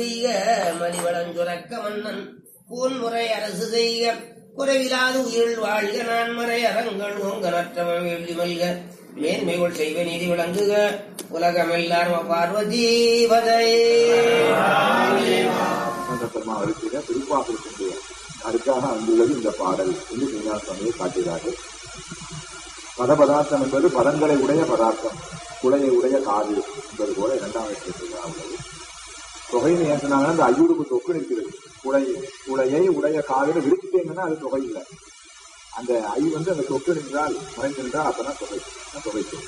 செய்க மலிவளஞ்சுரக்க மன்னன் கூன்முறை அரசு செய்க குறைவிலாது உயிர் வாழ்க நான்மறை அறங்கள் ஓங்க நற்றம வேள்வி மல்க மேன்மைகள் செய்வ நீதி விளங்குக உலகமெல்லாரும் பார்வதி வதையே சந்தர்ப்பமா வரிசையில திருப்பாசனத்தினுடைய அதுக்காக வந்துள்ளது இந்த பாடல் என்று மீனாசாமியை காட்டுகிறார்கள் பதபதார்த்தம் என்பது பதங்களை உடைய பதார்த்தம் குலையை உடைய காது என்பது போல இரண்டாம் இடத்திற்கு உள்ளது தொகைன்னு ஏன் சொன்னாங்கன்னா அந்த ஐயூருக்கு தொக்கு நிற்கிறது குலை குலையை உடைய காதுல விரிச்சிட்டீங்கன்னா அது தொகை இல்லை அந்த ஐ வந்து அந்த தொக்கு நின்றால் மறைந்து நின்றால் அப்பதான் தொகை அதான் தொகை சொல்.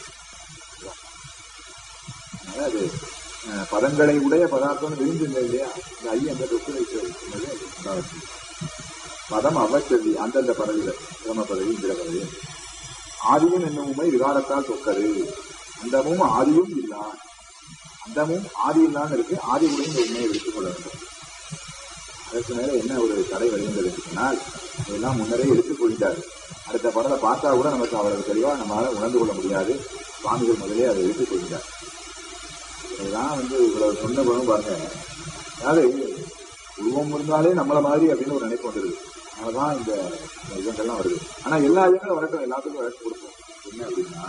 அதனால அது அஹ், பதங்களை உடைய பதார்த்தம் விரிஞ்சு இல்லை இல்லையா இந்த ஐ அந்த தொக்கு வைக்கிறது என்பது அது உண்டாவது. பதம் அவச்சொல்லி அந்தந்த பதவிகள் பிரம பதவி இந்திர பதவி ஆதியும் என்னும் உண்மை விகாரத்தால் தொக்கது அந்தமும் ஆதியும் இல்லான் அந்தமும் ஆதி இல்லான்னு இருக்கு ஆதி உடைய இந்த உண்மையை எடுத்துக் கொள்ள வேண்டும் அதற்கு மேல என்ன ஒரு தடை வருகின்றது என்று சொன்னால் இதெல்லாம் முன்னரே எடுத்துக் கொள்கிறார் அடுத்த படத்தை பார்த்தா கூட நமக்கு அவ்வளவு தெளிவா நம்மளால உணர்ந்து கொள்ள முடியாது சுவாமிகள் முதலே அதை எடுத்துக் கொள்கிறார் இதெல்லாம் வந்து இவ்வளவு சொன்ன படம் பாருங்க அதாவது உருவம் இருந்தாலே நம்மள மாதிரி அப்படின்னு ஒரு நினைப்பு வந்துருது அதனாலதான் இந்த இந்த இதெல்லாம் வருது ஆனா எல்லா இதுங்களும் வரட்டும் எல்லாத்துக்கும் வழக்கு கொடுப்போம் என்ன அப்படின்னா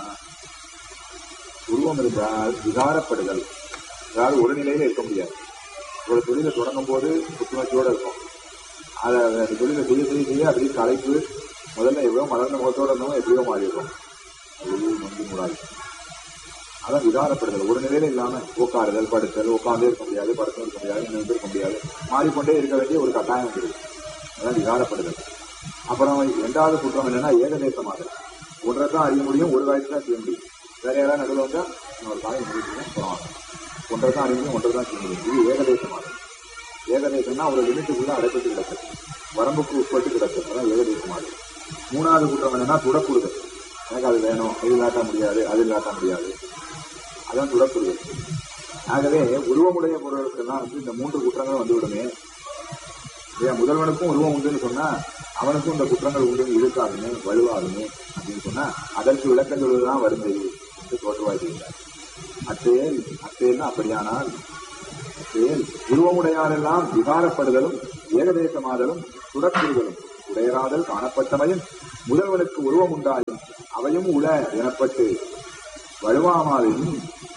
உருவம் இருந்தால் விகாரப்படுதல் அதாவது ஒரு நிலையில இருக்க முடியாது ஒரு தொழிலை தொடங்கும் போது புத்துணர்ச்சியோட இருக்கும் அதை அந்த தொழிலை செய்ய செய்ய செய்ய அப்படியே கலைப்பு முதல்ல எவ்வளவு மலர்ந்த முகத்தோட இருந்தவங்க எப்படியோ மாறி இருக்கும் அது வந்து மூடாது அதான் விகாரப்படுதல் ஒரு நிலையில இல்லாம உட்காருதல் படுத்தல் உட்கார்ந்தே இருக்க முடியாது படுத்தும் இருக்க முடியாது நின்று இருக்க முடியாது மாறிக்கொண்டே இருக்க வேண்டிய ஒரு கட்டாயம் வந்துருக்கு அதான் விகாரப்படுதல் அப்புறம் இரண்டாவது குற்றம் என்னன்னா ஏகதேசமாக ஒன்றை தான் அறிய முடியும் ஒரு காரியத்தை தான் செய்ய முடியும் வேற யாராவது நடுவில் வந்தா இன்னொரு காரியம் முடியும் அப்புறம் ஒன்றை தான் அறிய முடியும் ஒன்றை தான் செய்ய முடியும் இது ஏகதேசமாக ஏகதேசம்னா ஒரு லிமிட்டுக்குள்ள அடைப்பட்டு கிடக்குது வரம்புக்கு உட்பட்டு கிடக்குது அதான் ஏகதேசமாக மூணாவது குற்றம் என்னன்னா துடக்குடுதல் எனக்கு அது வேணும் இது இல்லாட்ட முடியாது அது இல்லாட்ட முடியாது அதான் துடக்குடுதல் ஆகவே உருவமுடைய பொருளுக்கெல்லாம் வந்து இந்த மூன்று குற்றங்களும் வந்துவிடுமே இல்லையா முதல்வனுக்கும் உருவம் உண்டுன்னு சொன்னா அவனுக்கும் இந்த குற்றங்கள் உண்டுன்னு இருக்காதுன்னு வலுவாகுமே அப்படின்னு சொன்னா அதற்கு விளக்கம் சொல்வதுதான் வருந்தை என்று தோற்றுவாய் செய்கிறார் அத்தேல் அத்தேல்னா அப்படியானால் அத்தேல் உருவமுடையாரெல்லாம் விகாரப்படுதலும் ஏகதேசமாதலும் துடக்குறுதலும் உடையராதல் காணப்பட்டமையும் முதல்வனுக்கு உருவம் உண்டாயும் அவையும் உள எனப்பட்டு வலுவாமாவின்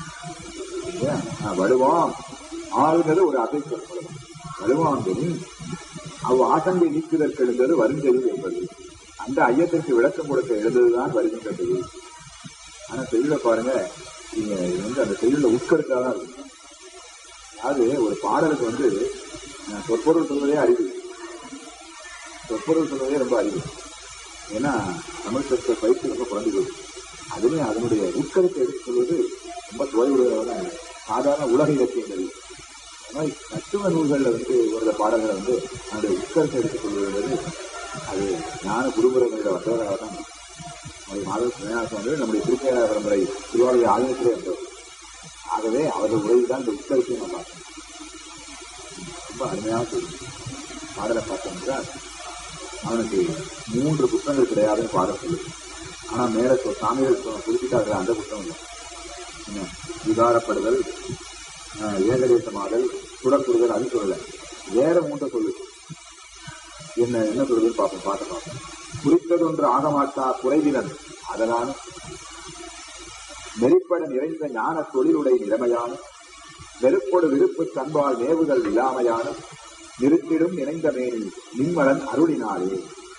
ஏன்? ஆ, வலுவாம் ஆளுநர் ஒரு அசைச்சொல் வலுவாம்பின் அவ் ஆசங்கை நீக்குதற்கு எழுந்தது வருஞ்செய்து என்பது அந்த ஐயத்திற்கு விளக்கம் கொடுக்க எழுந்ததுதான் வருகின்றது ஆனா செய்யுள பாருங்க நீங்க இது வந்து அந்த செய்யுள உட்கருத்தாதான் இருக்கும் அதாவது ஒரு பாடலுக்கு வந்து அஹ், சொற்பொருள் சொல்வதே அறிவு சொற்பொருள் சொல்வதே ரொம்ப அறிவு ஏன்னா தமிழ் சொற்ற பயிற்சி ரொம்ப குறைந்து போகுது அதுலயும் அதனுடைய உட்கருத்தை எடுத்து சொல்வது ரொம்ப தொலைவுடையவன சாதாரண உலக இலக்கியங்கள் அது மாதிரி தத்துவ நூல்களில் வந்து ஒரு பாடல்களை வந்து அதனுடைய உட்கருத்தை எடுத்துக் கொள்வது அது ஞான குருபுரங்களில் வந்தவராக தான் நம்முடைய மாதவ சிவநாசம் வந்து நம்முடைய திருப்பேர பரம்பரை திருவாரூர் ஆலயத்திலே வந்தவர் ஆகவே அவர்கள் உரையில் தான் இந்த உட்கருத்தையும் நம்ம பார்த்தோம் ரொம்ப அருமையாக தெரியும் பாடலை பார்த்தோம் என்றால் அவனுக்கு மூன்று புத்தகங்கள் கிடையாதுன்னு பாடல் சொல்லுது ஆனா மேல சொ- சாமிகள் சொ- குறிப்பிட்டார்கள் அந்த புத்தகம் இல்லை என்ன, விகாரப்படுதல் ஆஹ், ஏகதேசமாதல் சுடக்குறுதல் அது சொல்லல வேற மூன்றை சொல்லு என்ன என்ன சொல்லுதுன்னு பார்ப்போம் பாட்ட பார்ப்போம் குறித்ததொன்று ஆக மாட்டா குறைவிலன் அதனால் நெறிப்பட நிறைந்த ஞான தொழிலுடை நிலைமையான வெறுப்பொடு விருப்பு தன்பால் நேவுதல் இல்லாமையான நிறுத்திடும் நினைந்த மேனி நிம்மலன் அருளினாரே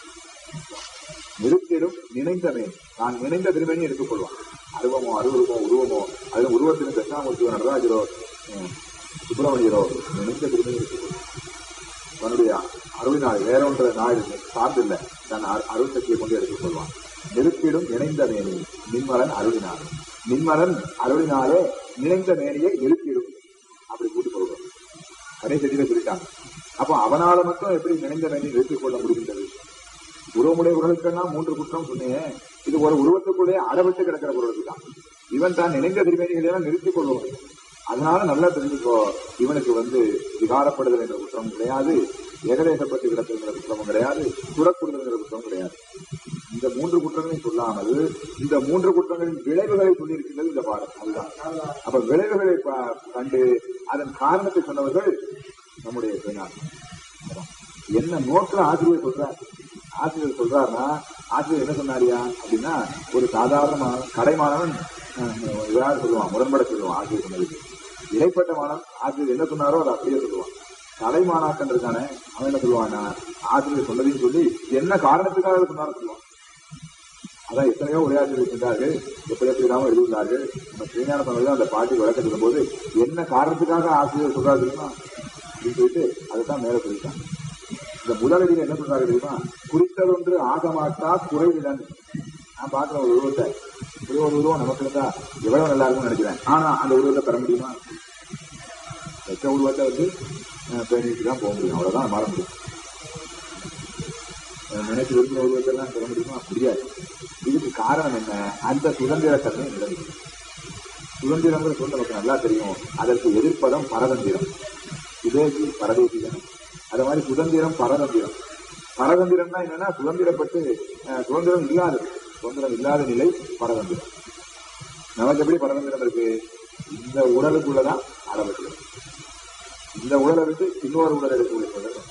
நிறுத்திடும் நினைந்த மேனி நான் நினைந்த திருமணி எடுத்துக் கொள்வான் அருவமோ அருவருமோ உருவமோ அது உருவத்திலும் தட்சிணாமூர்த்தியோ நடராஜரோ ஹம், சுப்பிரமணியரோ நினைந்த திருமணி எடுத்துக் கொள்வான் தன்னுடைய அருளினாள் வேற ஒன்ற நாள் சார்ந்தில்லை தன் அரு- அருள் சக்தியை கொண்டு எடுத்துக் கொள்வான் நிறுத்திடும் நினைந்த மேனி நின்மலன் அருளினார் நின்மலன் அருளினாலே நினைந்த மேனியை நிறுத்திடும் அப்படி கூட்டி கொள்வோம் கடைசெடியில சொல்லிட்டாங்க அப்போ அவனால மட்டும் எப்படி நினைந்த மேனியை நிறுத்திக் கொள்ள முடிகின்றது உருவமுடைய பொருளுக்கெல்லாம் மூன்று குற்றம் சொன்னேன் இது ஒரு உருவத்துக்குள்ளே அடவிட்டு கிடக்கிற பொருளுக்கு தான் இவன் தான் நினைந்த திருமேனிகளை எல்லாம் நிறுத்திக் கொள்வான் அதனால நல்லா தெரிஞ்சுக்கோ இவனுக்கு வந்து விகாரப்படுதல் என்ற குற்றம் கிடையாது ஏகதேசப்பட்டு கிடக்குங்கிற குற்றமும் கிடையாது துறக்குறுதல்ங்கிற குற்றம் கிடையாது இந்த மூன்று குற்றங்களையும் சொல்லாமல் இந்த மூன்று குற்றங்களின் விளைவுகளை சொல்லியிருக்கின்றது இந்த பாடம் அதுதான் அப்ப விளைவுகளை ப- கண்டு அதன் காரணத்தை சொன்னவர்கள் நம்முடைய சுயநாசம் அதான். என்ன நோக்கில் ஆசிரியர் சொல்றார் ஆசிரியர் சொல்றாருன்னா ஆசிரியர் என்ன சொன்னாரியா அப்படின்னா ஒரு சாதாரண கடைமானவன் யார் சொல்லுவான் முரண்பட சொல்லுவான் ஆசிரியர் சொன்னதுக்கு இடைப்பட்ட மாணவன் ஆசிரியர் என்ன சொன்னாரோ அதை அப்படியே சொல்லுவான் கலைமானாக்கன் இருக்கானே அவன் என்ன சொல்லுவான்னா ஆசிரியர் சொன்னதையும் சொல்லி என்ன காரணத்துக்காக சொன்னாரோ சொல்லுவான் அதான் எத்தனையோ உரையாற்றல் இருக்கின்றார்கள் எப்படி எப்படி இல்லாமல் எழுதியுள்ளார்கள் நம்ம ஸ்ரீஞான தமிழ் அந்த பாட்டி விளக்க சொல்லும்போது என்ன காரணத்துக்காக ஆசிரியர் சொல்றாரு தெரியுமா அப்படின்னு சொல்லிட்டு அதைத்தான் மேல சொல்லிட்டாங்க இந்த முதலடியில் என்ன சொல்றாங்க தெரியுமா குறித்ததொன்று ஆக மாட்டா குறைவிடன் நான் பார்க்கிற ஒரு உருவத்தை இப்படி ஒரு உருவம் நமக்கு இருந்தா எவ்வளவு நல்லா இருக்கும்னு நினைக்கிறேன் ஆனா அந்த உருவத்தை பெற முடியுமா வச்ச உருவத்தை வந்து அஹ், பேணிட்டு தான் போக முடியும் அவ்வளவுதான் மாற முடியும் அஹ், நினைச்சு விரும்பின உருவத்தை எல்லாம் பெற முடியுமா முடியாது இதுக்கு காரணம் என்ன அந்த சுதந்திர தன்மை நிலவு சுதந்திரங்கிற சொல் நமக்கு நல்லா தெரியும் அதற்கு எதிர்ப்பதம் பரதந்திரம் சுதேசி பரதேசிகனம் அது மாதிரி சுதந்திரம் பரதந்திரம் பரதந்திரம்னா என்னன்னா சுதந்திரப்பட்டு அஹ், சுதந்திரம் இல்லாதது சுதந்திரம் இல்லாத நிலை பரதந்திரம் நமக்கு எப்படி பரதந்திரம் இருக்கு இந்த உடலுக்குள்ளதான் அளவற்றது இந்த உடலை விட்டு இன்னொரு உடல் எடுக்கக்கூடிய சுதந்திரம்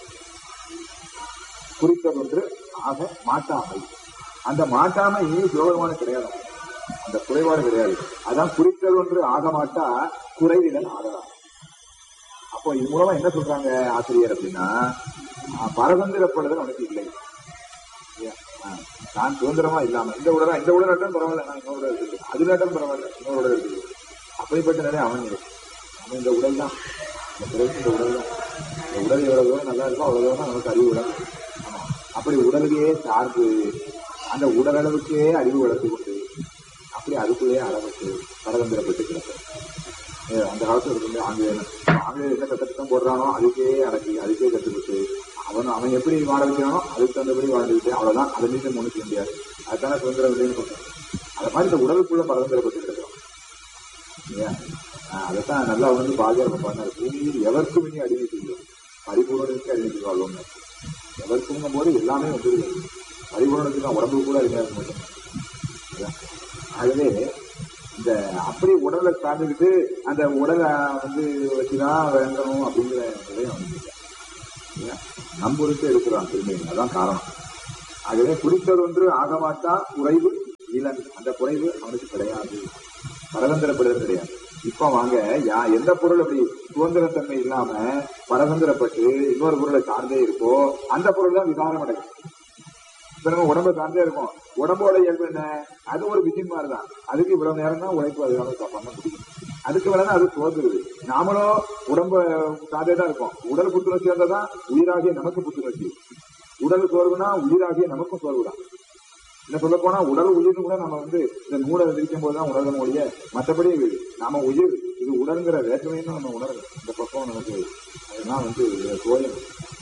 குறித்ததொன்று ஆக மாட்டாமை அந்த மாட்டாமை சிவபெருமான கிடையாது அந்த குறைபாடு கிடையாது அதான் குறித்ததொன்று ஆக மாட்டா குறைவிடன் ஆகலாம் அப்போ இது மூலமா என்ன சொல்றாங்க ஆசிரியர் அப்படின்னா ஆஹ், பரதந்திரப்படுதல் அவனுக்கு இல்லை இல்லையா? ஆஹ், நான் சுதந்திரமா இல்லாம இந்த உடலா இந்த உடல் நட்டம் பரவாயில்ல நான் இன்னொரு உடல் இருக்குது அது நட்டம் பரவாயில்ல இன்னொரு உடல் இருக்குது அப்படிப்பட்ட நிலை அவன் இல்லை அவன் இந்த உடல் தான் இந்த பிறகு இந்த உடல் தான் இந்த உடல் எவ்வளவு தூரம் நல்லா இருக்கோ அவ்வளவு தூரம் தான் நமக்கு அறிவு உடல் ஆமா. அப்படி உடலுக்கே சார்பு அந்த உடலளவுக்கே அறிவு வளர்த்து கொண்டு அப்படி அதுக்குள்ளேயே அளவுக்கு பரதந்திரப்பட்டு கிடக்கும் ஏ, அந்த காலத்துல இருக்கு ஆங்கிலேயன் ஆங்கிலேயர் என்ன கட்டத்திட்டம் போடுறானோ அதுக்கே அடக்கி அதுக்கே கற்றுக்கிட்டு அவன் அவன் எப்படி வாழ வைக்கிறானோ அதுக்கு தகுந்தபடி வாழ்ந்துட்டு அவ்வளவுதான் அதை மீண்டும் ஒண்ணு செய்ய முடியாது அதுதானே சுதந்திரம் இல்லைன்னு சொல்றேன் அது மாதிரி இந்த உடலுக்குள்ள பரதந்திரப்பட்டு கிடக்கிறோம் இல்லையா ஆஹ் அதைத்தான் நல்லா வந்து பாஜக பண்ணார் பூமியில் எவருக்கும் இனி அடிமை செய்யும் பரிபூர்ணத்துக்கு அடிமை செய்வாள் எவருக்குங்கும் போது எல்லாமே வந்துருது பரிபூர்ணத்துக்கு தான் உடம்பு கூட அடிமையா இருக்க மாட்டோம் இல்லையா? ஆகவே இந்த அப்படி உடலை சார்ந்துக்கிட்டு அந்த உடலை வந்து வச்சுதான் வேண்டணும் அப்படிங்கிற நிலையம் வந்துருக்கு இல்லையா? நம்புறதுக்கு எடுக்கிறான் திரும்பி அதான் காரணம் ஆகவே குறித்தது ஒன்று ஆகமாட்டா குறைவு இளன் அந்த குறைவு அவனுக்கு கிடையாது பரதந்திரப்படுதல் கிடையாது இப்ப வாங்க யா எந்த பொருள் அப்படி சுதந்திரத்தன்மை இல்லாம பரதந்திரப்பட்டு இன்னொரு பொருளை சார்ந்தே இருக்கோ அந்த பொருள் தான் விகாரம் அடையும் இப்ப நம்ம உடம்ப சார்ந்தே இருக்கும் உடம்போட இயல்பு என்ன அது ஒரு விஜயம் மாதிரி தான் அதுக்கு இவ்வளவு நேரம் தான் உழைப்பு அதுக்காக பண்ண முடியும் அதுக்கு மேல அது சோர்ந்துருது நாமளும் உடம்ப சார்ந்தே தான் இருக்கோம் உடல் புத்துணர்ச்சி வந்தா தான் உயிராகிய நமக்கு புத்துணர்ச்சி உடல் சோர்வுனா உயிராகிய நமக்கும் சோர்வு தான் என்ன சொல்ல போனா உடல் உயிர்னு கூட நம்ம வந்து இந்த நூலை விரிக்கும் போதுதான் உணர்ந்த ஒழிய மற்றபடி நாம உயிர் இது உடல்ங்கிற வேற்றுமைன்னு நம்ம உணர்வு இந்த பக்கம் நமக்கு அதெல்லாம் வந்து சோயம்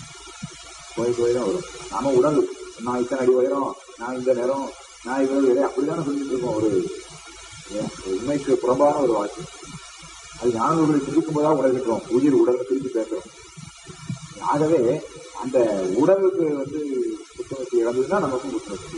கோயில் கோயில் தான் வரும் நாம உடல் நான் இத்தனை அடி உயரம் நான் இந்த நேரம் நான் இவ்வளவு இறை அப்படிதானே சொல்லிட்டு இருக்கோம் ஒரு ஏன், ஒரு உண்மைக்கு புறம்பான ஒரு வாக்கு அது ஞானங்களை சிந்திக்கும் போதா உணர்கின்றோம் உயிர் உடலை பிரித்து பேசுறோம் ஆகவே அந்த உடலுக்கு வந்து புத்துணர்ச்சி இழந்ததுன்னா நமக்கும் புத்துணர்ச்சி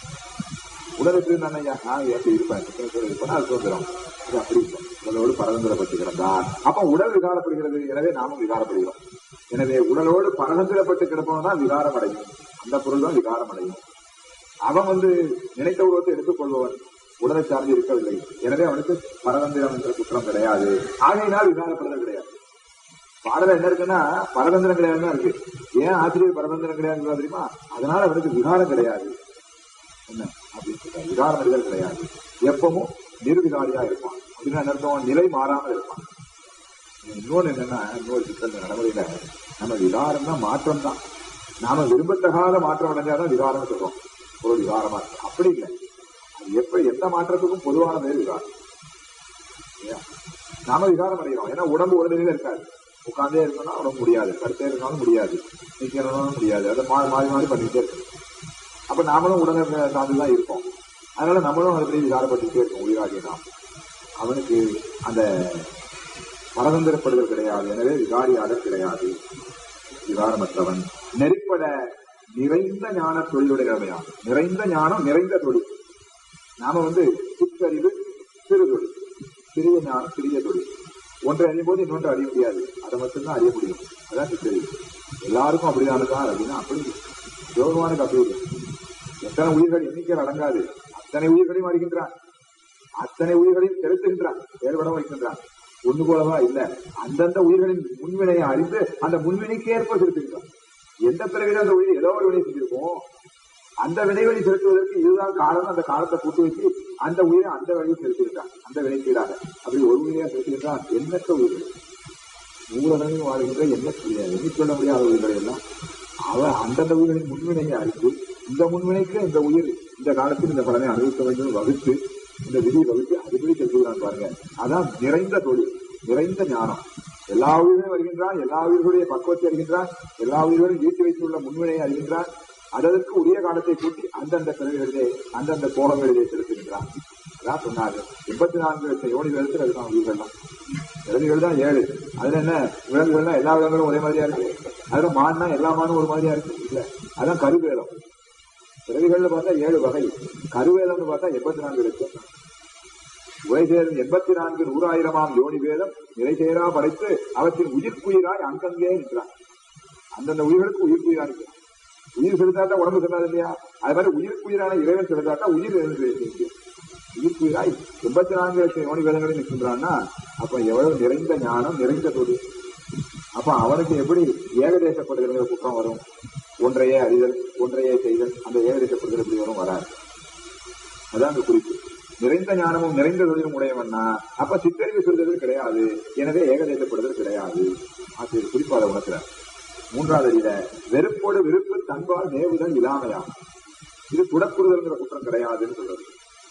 உடலுக்கு நான் ஐயா நான் எப்படி இருப்பேன் புத்துணர்ச்சியோட இருப்பேன் அது சுதந்திரம் அது அப்படி இல்லை உடலோடு பரதந்திரப்பட்டு கிடந்தார் அப்ப உடல் விகாரப்படுகிறது எனவே நாமும் விகாரப்படுகிறோம் எனவே உடலோடு பரதந்திரப்பட்டு கிடப்பவன் தான் விகாரம் அடையும் அந்த பொருள் தான் விகாரம் அடையும் அவன் வந்து நினைத்த உருவத்தை எடுத்துக்கொள்பவன் உடலை சார்ந்து இருக்கவில்லை எனவே அவனுக்கு பரதந்திரம் என்ற குற்றம் கிடையாது ஆகையினால் விகாரப்படுதல் கிடையாது பாடல என்ன இருக்குன்னா பரதந்திரம் கிடையாதுன்னு இருக்கு ஏன் ஆசிரியர் பரதந்திரம் கிடையாது தெரியுமா அதனால அவனுக்கு விகாரம் கிடையாது என்ன அப்படின்னு சொல்றாரு விகாரம் அடைதல் கிடையாது எப்பவும் நிர்விகாரியா இருப்பான் அப்படின்னா என்ன அர்த்தம் நிலை மாறாமல் இருப்பான் இன்னொன்னு என்னன்னா இன்னொரு சிக்கல் இந்த நடைமுறையில நம்ம விகாரம் தான் மாற்றம் தான் நாம விரும்பத்தகாத மாற்றம் அடைஞ்சாதான் விகாரம் சொல்றோம் ஒரு விகாரமா இருக்கு அப்படி இல்லை அது எப்படி எந்த மாற்றத்துக்கும் பொதுவான பேர் விகாரம் இல்லையா? நாம விகாரம் அடைகிறோம் ஏன்னா உடம்பு ஒரு நிலையில இருக்காது உட்கார்ந்தே இருக்கணும்னா உடம்பு முடியாது படுத்தே இருந்தாலும் முடியாது நிக்கணும்னாலும் முடியாது அதை மாறி மாறி மாறி பண்ணிட்டே இருக்கணும் அப்ப நாமளும் உடனே சார்ந்துதான் இருப்போம் அதனால நம்மளும் அதுபடி விகாரப்பட்டுட்டே இருக்கோம் உயிராகிய நாம் அவனுக்கு அந்த பரதந்திரப்படுதல் கிடையாது எனவே விகாரியாதல் கிடையாது விகாரமற்றவன் நெறிப்பட நிறைந்த ஞான தொழிலுடையவையாகும் நிறைந்த ஞானம் நிறைந்த தொழில் நாம வந்து சிற்றறிவு சிறு தொழில் சிறிய ஞானம் சிறிய தொழில் ஒன்றை அறியும் போது இன்னொன்று அறிய முடியாது அதை மட்டும்தான் அறிய முடியும் அதான் சித்தறி எல்லாருக்கும் அப்படிதானுக்கா அப்படின்னா அப்படி சிவபெருமானுக்கு அப்படி இல்லை எத்தனை உயிர்கள் எண்ணிக்கையில் அடங்காது அத்தனை உயிர்களையும் அறிகின்றான் அத்தனை உயிர்களையும் செலுத்துகின்றான் வேறுபடம் வைக்கின்றான் ஒண்ணு போலவா இல்ல அந்தந்த உயிர்களின் முன்வினையை அறிந்து அந்த முன்வினைக்கு ஏற்ப செலுத்துகின்றான் எந்த பிறகு அந்த உயிர் ஏதோ ஒரு வினை செஞ்சிருக்கோம் அந்த வினைவழி செலுத்துவதற்கு இதுதான் காரணம் அந்த காலத்தை கூட்டி வச்சு அந்த உயிரை அந்த வழியில் செலுத்துகின்றான் அந்த வினைக்கீடாக அப்படி ஒரு உயிரையா செலுத்துகின்றான் எண்ணற்ற உயிர்கள் மூலனையும் வாழ்கின்ற எண்ண எண்ணிக்கொள்ள முடியாத உயிர்களை எல்லாம் அவன் அந்தந்த உயிர்களின் முன்வினையை அறிந்து இந்த முன்வினைக்கு இந்த உயிர் இந்த காலத்தில் இந்த பலனை அனுபவிக்க வேண்டும் வகுத்து இந்த விதியை வகுத்து அதுபடி செலுத்துகிறான் பாருங்க அதான் நிறைந்த தொழில் நிறைந்த ஞானம் எல்லா உயிர்களும் வருகின்றான் எல்லா உயிர்களுடைய பக்குவத்தை அறிகின்றான் எல்லா உயிர்களும் ஈட்டி வைத்துள்ள முன்வினையை அறிகின்றான் அதற்கு உரிய காலத்தை கூட்டி அந்தந்த பிறகுகளிலே அந்தந்த கோலங்களிலே செலுத்துகின்றான் அதான் சொன்னாரு எண்பத்தி நான்கு லட்சம் யோனி விதத்தில் இருக்கான் உயிர்கள்லாம் விலங்குகள் தான் ஏழு அதுல என்ன விலங்குகள்னா எல்லா விலங்குகளும் ஒரே மாதிரியா இருக்கு அதுல மான்னா எல்லா மானும் ஒரு மாதிரியா இருக்கு இல்ல அதான் கருவேலம் பிறவிகள்னு பார்த்தா ஏழு வகை கருவேலம்னு பார்த்தா எண்பத்தி நான்கு லட்சம் உரைசேரும் எண்பத்தி நான்கு நூறாயிரமாம் யோனி வேதம் நிறைசேரா படைத்து அவற்றின் உயிர்க்குயிராய் அங்கங்கே நிற்கிறான் அந்தந்த உயிர்களுக்கு உயிர்க்குயிரா நிற்கிறான் உயிர் செலுத்தாட்டா உடம்பு செல்லாது இல்லையா அது மாதிரி உயிர்க்குயிரான இறைவன் செலுத்தாட்டா உயிர் நிற்கிறான் உயிர்க்குயிராய் எண்பத்தி நான்கு லட்சம் யோனி வேதங்களில் நிற்கின்றான்னா அப்ப எவ்வளவு நிறைந்த ஞானம் நிறைந்த தொழில் அப்ப அவனுக்கு எப்படி ஏகதேசப்படுகிற குற்றம் வரும் ஒன்றையே அறிதல் ஒன்றையே செய்தல் அந்த ஏகதேசப்படுதல் எப்படி வரும் வராது அதான் அந்த குறிப்பு நிறைந்த ஞானமும் நிறைந்த தொழிலும் உடையவன்னா அப்ப சித்தறிவு சொல்றது கிடையாது எனவே ஏகதேசப்படுதல் கிடையாது ஆசிரியர் குறிப்பாக உணர்கிறார் மூன்றாவது அடியில வெறுப்போடு விருப்பு தன்பால் நேவுதல் இல்லாமையாம் இது துடக்குறுதல்ங்கிற குற்றம் கிடையாதுன்னு சொல்றது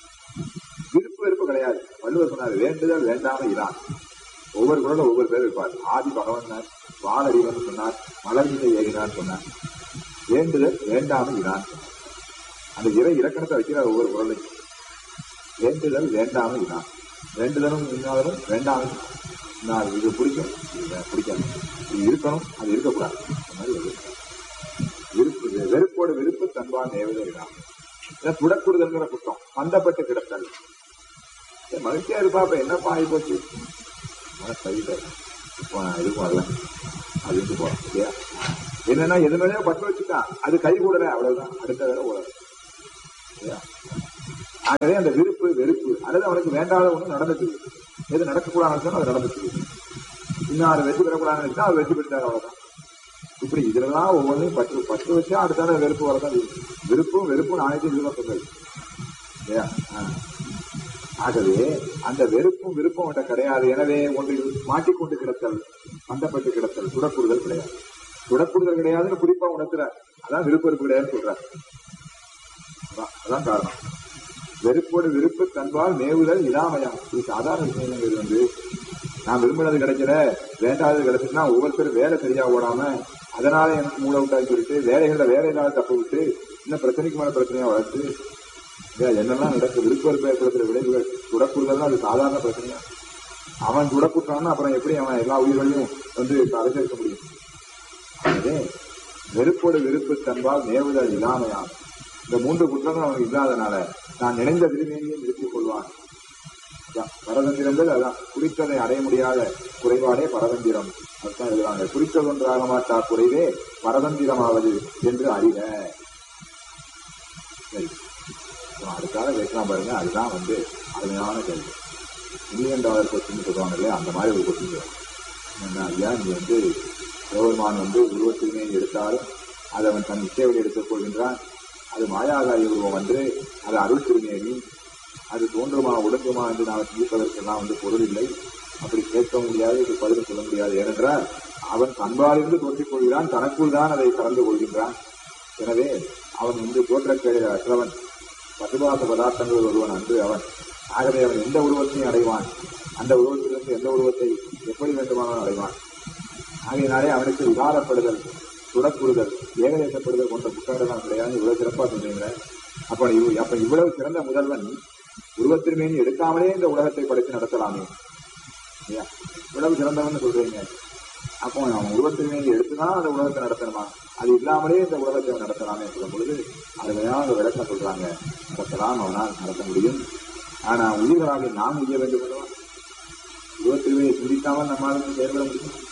விருப்பு வெறுப்பு கிடையாது வள்ளுவர் சொன்னார் வேண்டுதல் வேண்டாம இரான் ஒவ்வொரு குரலும் ஒவ்வொரு பேர் இருப்பார் ஆதி பகவன்னார் பாலறிவன் சொன்னார் மலர்மிசை ஏறினார் சொன்னார் வேண்டுதல் வேண்டாம இரான் அந்த இறை இலக்கணத்தை வைக்கிறார் ஒவ்வொரு குரலையும் வேண்டுதல் வேண்டாம இரான் வேண்டுதலும் இன்னாலும் வேண்டாமல் நான் இது பிடிக்கும் இது பிடிக்காது இது இருக்கணும் அது இருக்கக்கூடாது அந்த மாதிரி ஒரு விருப்பு வெறுப்போடு விருப்பு தன்பான் நேவதை இடாம துடக்குறுதல்ங்கிற குற்றம் பந்தப்பட்டு கிடத்தல் சரி, மகிழ்ச்சியா இருப்பா அப்ப என்னப்பா ஆகி போச்சு மனசு சரியில்லை இப்போ நான் இதுக்கும் வரல அப்படின்ட்டு போறோம் இல்லையா என்னன்னா எது மேலேயோ பட்டு வச்சுட்டான் அது கை கூடல அவ்வளவுதான் அடுத்த வேலை ஓடல இல்லையா ஆகவே அந்த விருப்பு வெறுப்பு அல்லது அவனுக்கு வேண்டாத ஒண்ணு நடந்துச்சு எது நடக்கக்கூடாதுன்னு சொன்னா அது நடந்துச்சு இன்னும் அதை வெற்றி பெறக்கூடாதுன்னு நினைச்சா அவர் வெற்றி பெற்றார் அவ்வளவுதான் இப்படி இதெல்லாம் ஒவ்வொன்றையும் பற்று பற்று வச்சா அடுத்தான வெறுப்பு வரதான் இருக்கு. விருப்பும் வெறுப்பும் நாளைக்கு இதுதான் இல்லையா ஆ. ஆகவே அந்த வெறுப்பும் விருப்பம் அவன்கிட்ட கிடையாது எனவே ஒன்றில் மாட்டிக்கொண்டு கிடத்தல் பந்தப்பட்டு கிடத்தல் துடக்குறுதல் கிடையாது துடக்குறுதல் கிடையாதுன்னு குறிப்பா உணர்த்துறார் அதான் விருப்ப வெறுப்பு கிடையாதுன்னு சொல்றார் அதான் அதான் காரணம் வெறுப்போடு விருப்பு தன்பால் மேவுதல் இதாமயம் இது சாதாரண விஷயம் இது வந்து நான் விரும்பினது கிடைக்கல வேண்டாதது கிடைச்சுன்னா ஒவ்வொருத்தரும் வேலை சரியா ஓடாம அதனால எனக்கு மூளை விட்டான்னு சொல்லிட்டு வேலைகள்ல வேலை இல்லாத தப்பு விட்டு இன்னும் பிரச்சனைக்கு மேல பிரச்சனையா வளர்த்து ஏன் என்னெல்லாம் நடக்கு விருப்ப வெறுப்பு ஏற்படுத்துற விளைவுகள் துடக்குறுதல் அது சாதாரண பிரச்சனையா அவன் துடக்குற்றான்னா அப்புறம் எப்படி அவன் எல்லா உயிர்களையும் வந்து தலை சேர்க்க முடியும் ஆகவே வெறுப்போடு வெறுப்பு தன்பால் நேவுதல் இல்லாமையாம் இந்த மூன்று குற்றங்கள் அவனுக்கு இல்லாதனால நான் நினைந்த திருமேனியை நிறுத்திக் கொள்வான் அதான் பரதந்திரங்கள் அதான் குறித்ததை அடைய முடியாத குறைபாடே பரதந்திரம் அதுதான் எழுதுறாங்க குறித்தது ஒன்றாக மாட்டா குறைவே பரதந்திரமாவது என்று அறிக சரி அப்புறம் அதுக்காக பேசலாம் பாருங்க அதுதான் வந்து அருமையான கேள்வி மில்லியன் டாலர் கொஸ்டின் சொல்லுவாங்க இல்லையா அந்த மாதிரி ஒரு கொஸ்டின் என்ன ஐயா நீ வந்து சிவபெருமான் வந்து உருவத்தினை எடுத்தாலும் அதை அவன் தன் இச்சையோடு எடுத்துக் கொள்கின்றான் அது மாயாகாரி உருவம் வந்து அது அருள் திருமேனி அது தோன்றுமா ஒடுங்குமா என்று நாம் சிந்திப்பதற்கெல்லாம் வந்து பொருள் இல்லை அப்படி கேட்க முடியாது இது பதில் சொல்ல முடியாது ஏனென்றால் அவன் தன்பாலிருந்து தோன்றிக் கொள்கிறான் தனக்குள் தான் அதை கலந்து கொள்கின்றான் எனவே அவன் வந்து தோற்றக்கேடு அற்றவன் பசுபாச பதார்த்தங்கள் ஒருவன் அன்று அவன் ஆகவே அவன் எந்த உருவத்தையும் அடைவான் அந்த உருவத்திலிருந்து எந்த உருவத்தை எப்படி வேண்டுமானாலும் அடைவான் ஆகையினாலே அவனுக்கு விகாரப்படுதல் துடக்குறுதல் ஏகதேசப்படுதல் போன்ற புத்தகங்கள் கிடையாது இவ்வளவு சிறப்பா சொல்றீங்க அப்ப இவ்- அப்ப இவ்வளவு சிறந்த முதல்வன் உருவத்திருமேனி எடுக்காமலே இந்த உலகத்தை படைத்து நடத்தலாமே இல்லையா? இவ்வளவு சிறந்தவன் சொல்றீங்க அப்போ அவன் உருவத்திருமேனி எடுத்துதான் அந்த உலகத்தை நடத்தணுமா அது இல்லாமலே இந்த உலகத்தை அவன் நடத்தலாமே சொல்லும் பொழுது அருமையான விளக்கம் சொல்றாங்க நடத்தலாம் அவனால் நடத்த முடியும் ஆனா உயிர்களாக நாம் உய்ய வேண்டும் அல்லவா உருவத்திருமையை சிந்திக்காமல் நம்மால் செயல்பட முடியும்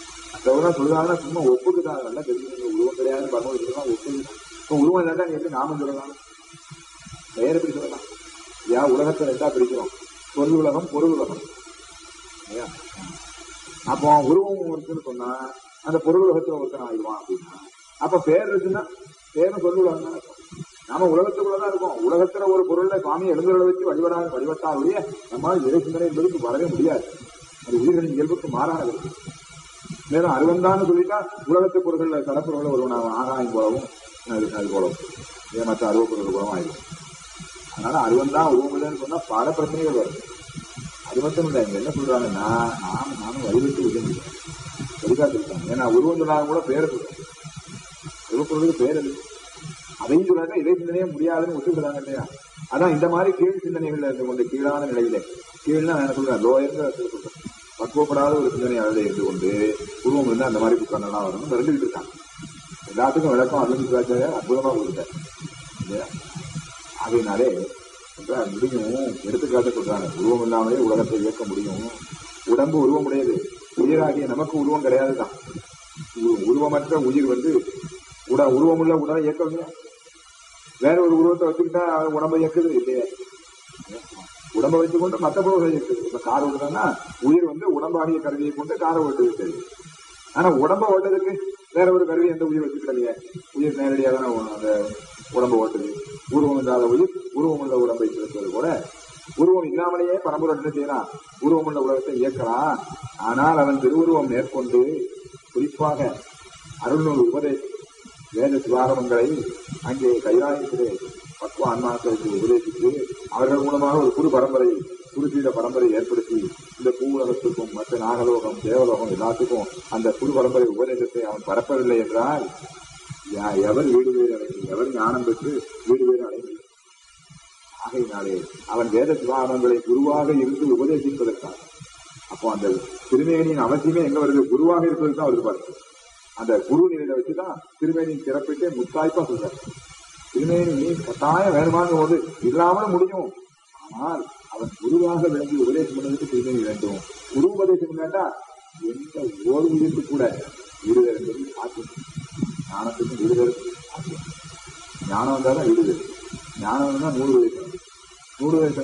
இதெல்லாம் சொல்றாங்கன்னா சும்மா ஒப்புக்குதான் நல்லா தெரிஞ்சுக்கணும் உருவம் கிடையாது பரம சொல்லலாம் ஒப்புக்கு இப்போ உருவம் இல்லாட்டா நீ எப்படி நாமம் சொல்லலாம் பெயர் எப்படி சொல்லலாம் ஏன் உலகத்தை ரெண்டா பிரிக்கிறோம் பொருள் உலகம் பொருள் உலகம் இல்லையா? அப்போ உருவம் இருக்குன்னு சொன்னா அந்த பொருள் உலகத்துல ஒருத்தன் ஆயிடுவான் அப்படின்னா அப்ப பேர் இருக்குன்னா பேரும் சொல்லு உலகம் தான் இருக்கும். நாம உலகத்துக்குள்ளதான் இருக்கோம் உலகத்துல ஒரு பொருளை சுவாமி எழுந்துகளை வச்சு வழிபடா வழிபட்டாலுடைய நம்மால் இறை சிந்தனை என்பதுக்கு வரவே முடியாது அது உயிர்களின் இயல்புக்கு மாறானது மேலும் அருவந்தான்னு சொல்லிட்டா உலகத்து பொருள்கள் கடப்பொருள்கள் ஒருவன் ஆகாயம் போலவும் அது அது போலவும் இதே மற்ற அருவ பொருள்கள் போலவும் ஆயிடும் அதனால அருவந்தான் உருவமில்லைன்னு சொன்னா பல பிரச்சனைகள் வரும் அது மட்டும் இல்லை இங்க என்ன சொல்றாங்கன்னா நாம நானும் வழிபட்டு உதவி வழிகாட்டிருக்காங்க ஏன்னா உருவம் சொல்லாத கூட பேரை சொல்றேன் உருவப்பொருளுக்கு பேர் அது அதையும் சொல்லாங்க இதை சிந்தனையே முடியாதுன்னு ஒத்துக்கிறாங்க இல்லையா அதான் இந்த மாதிரி கீழ் சிந்தனைகள்ல இருந்து கொண்டு கீழான நிலையில கீழ்னா நான் என்ன சொல்றேன் லோயர்னு சொல்றேன் பக்குவப்படாத ஒரு சிந்தனை அதில் இருந்து கொண்டு உருவம் இருந்து அந்த மாதிரி புத்தகங்கள்லாம் வரணும் மிரண்டுகிட்டு இருக்காங்க எல்லாத்துக்கும் விளக்கம் அருண் அற்புதமா கொடுத்தார் இல்லையா ஆகையினாலே சொல்றார், முடியும் எடுத்துக்காட்டு சொல்றாங்க உருவம் இல்லாமலே உலகத்தை இயக்க முடியும் உடம்பு உருவம் உடையது உயிராகிய நமக்கு உருவம் கிடையாதுதான் உரு- உருவமற்ற உயிர் வந்து உட உருவமுள்ள உடலை இயக்க முடியும் வேற ஒரு உருவத்தை வச்சுக்கிட்டா உடம்பை இயக்குது இல்லையே உடம்பை வச்சுக்கொண்டு மற்ற பொருள்களை இயக்குது இப்ப கார் ஓட்டுறதுன்னா உயிர் வந்து உடம்பாகிய கருவியை கொண்டு காரை ஓட்டுது சரி ஆனா உடம்ப ஓட்டுறதுக்கு வேற ஒரு கருவி எந்த உயிர் வச்சுக்கலையே உயிர் நேரடியாக தானே அந்த உடம்ப ஓட்டுது உருவம் இல்லாத உயிர் உருவம் உள்ள உடம்பை செலுத்துவது போல உருவம் இல்லாமலேயே பரம்பரை என்ன செய்யறான் உருவம் உள்ள உலகத்தை இயக்கலாம் ஆனால் அவன் திருவுருவம் மேற்கொண்டு குறிப்பாக அருள்நூல் உபதேசம் வேத சிவாகமங்களை அங்கே கைலாயத்திலே பக்குவ ஆன்மாக்களுக்கு உபதேசித்து அவர்கள் மூலமாக ஒரு குரு பரம்பரை குருசீட பரம்பரை ஏற்படுத்தி இந்த பூவுலகத்துக்கும் மற்ற நாகலோகம் தேவலோகம் எல்லாத்துக்கும் அந்த குரு பரம்பரை உபதேசத்தை அவன் பரப்பவில்லை என்றால் யா- எவர் வீடு வேறு அடைந்து எவர் ஞானம் பெற்று வீடு வேறு அடைந்து ஆகையினாலே அவன் வேத சிவாகமங்களை குருவாக இருந்து உபதேசிப்பதற்காக அப்போ அந்த திருமேனியின் அவசியமே எங்க வருது குருவாக இருப்பதுக்கு தான் வருது பாருங்க அந்த குரு நிலையில வச்சுதான் திருமேனியின் சிறப்பிட்டு முத்தாய்ப்பா சொல்றாரு திருமேனி கட்டாயம் வேணுமான்னு போது இல்லாமலும் முடியும் ஆனால் அவன் குருவாக விளங்கி உபதேசம் பண்ணதுக்கு திருமேனி வேண்டும் குரு உபதேசம் கேட்டா எந்த ஓர் உயிருக்கு கூட விடுதல் என்பது சாத்தியம் ஞானத்துக்கும் விடுதல் சாத்தியம் ஞானம் வந்தாதான் விடுதல் ஞானம் வந்தா நூறு வயசு நூறு வயசு